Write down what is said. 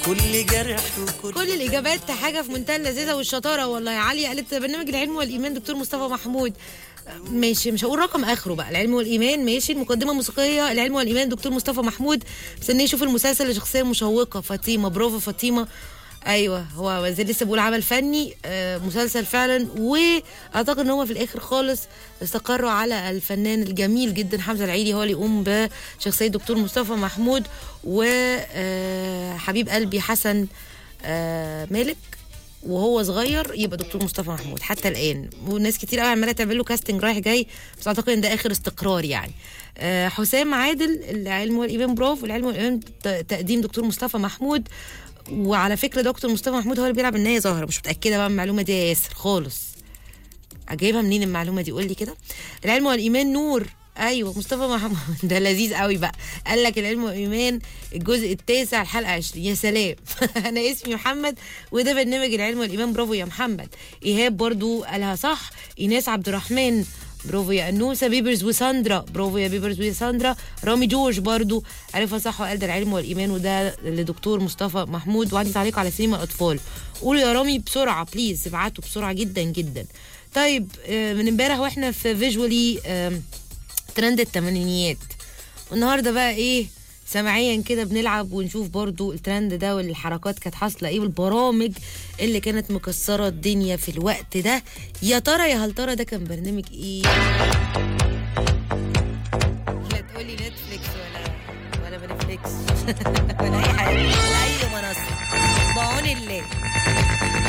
كل جرح وكل كل الاجابات حاجه في منتهى اللذاذه والشطاره والله يا علي قالت برنامج العلم والايمان دكتور مصطفى محمود ماشي مش هقول رقم اخره بقى العلم والايمان ماشي المقدمه الموسيقيه العلم والايمان دكتور مصطفى محمود مستنيه اشوف المسلسل لشخصيه مشوقه فاطمه برافو فاطمه ايوه هو زي لسه بقول عمل فني آه مسلسل فعلا واعتقد ان هو في الاخر خالص استقروا على الفنان الجميل جدا حمزه العيدي هو اللي يقوم بشخصيه دكتور مصطفى محمود وحبيب قلبي حسن آه مالك وهو صغير يبقى دكتور مصطفى محمود حتى الان وناس كتير قوي عماله تعمل له كاستنج رايح جاي بس اعتقد ان ده اخر استقرار يعني آه حسام عادل العلم والايمان برافو العلم والايمان ت- تقديم دكتور مصطفى محمود وعلى فكره دكتور مصطفى محمود هو اللي بيلعب النهايه ظاهره مش متاكده بقى من المعلومه دي يا ياسر خالص جايبها منين المعلومه دي قول لي كده العلم والايمان نور ايوه مصطفى محمود ده لذيذ قوي بقى قال لك العلم والايمان الجزء التاسع الحلقه 20 يا سلام انا اسمي محمد وده برنامج العلم والايمان برافو يا محمد ايهاب برضو قالها صح ايناس عبد الرحمن برافو يا انوسه بيبرز وساندرا برافو يا بيبرز وساندرا رامي جورج برضو عرفها صح وقال ده العلم والايمان وده لدكتور مصطفى محمود وعندي تعليق على سينما الاطفال قولوا يا رامي بسرعه بليز ابعتوا بسرعه جدا جدا طيب آه، من امبارح واحنا في فيجوالي ترند التمانينيات والنهارده بقى ايه سمعيا كده بنلعب ونشوف برضو الترند ده والحركات كانت حاصله ايه والبرامج اللي كانت مكسره الدنيا في الوقت ده يا ترى يا هل ترى ده كان برنامج ايه لا تقولي نتفليكس ولا ولا بنتفليكس ولا اي حاجه ولا اي منصه بعون الله